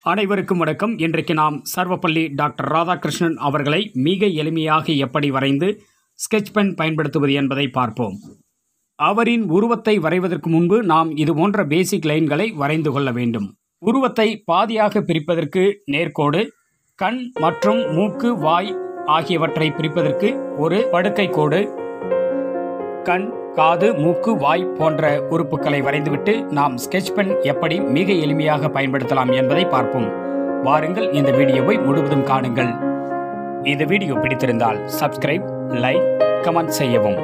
அனைவருக்கும் வணக்கம் இன்றைக்கு நாம் சர்வப்பள்ளி டாக்டர் ராதாகிருஷ்ணன் அவர்களை மிக எளிமையாக எப்படி வரைந்து ஸ்கெட்ச் பென் பயன்படுத்துவது என்பதை பார்ப்போம் அவரின் உருவத்தை வரைவதற்கு முன்பு நாம் இது போன்ற பேசிக் லைன்களை வரைந்து கொள்ள வேண்டும் உருவத்தை பாதியாக பிரிப்பதற்கு நேர்கோடு கண் மற்றும் மூக்கு வாய் ஆகியவற்றை பிரிப்பதற்கு ஒரு படுக்கை கோடு கண் காது மூக்கு வாய் போன்ற உறுப்புகளை வரைந்துவிட்டு நாம் ஸ்கெட்ச் பென் எப்படி மிக எளிமையாக பயன்படுத்தலாம் என்பதை பார்ப்போம் வாருங்கள் இந்த வீடியோவை முழுவதும் காணுங்கள் இந்த வீடியோ பிடித்திருந்தால் சப்ஸ்கிரைப் லைக் கமெண்ட் செய்யவும்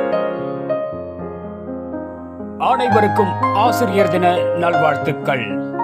அனைவருக்கும் ஆசிரியர் தின நல்வாழ்த்துக்கள்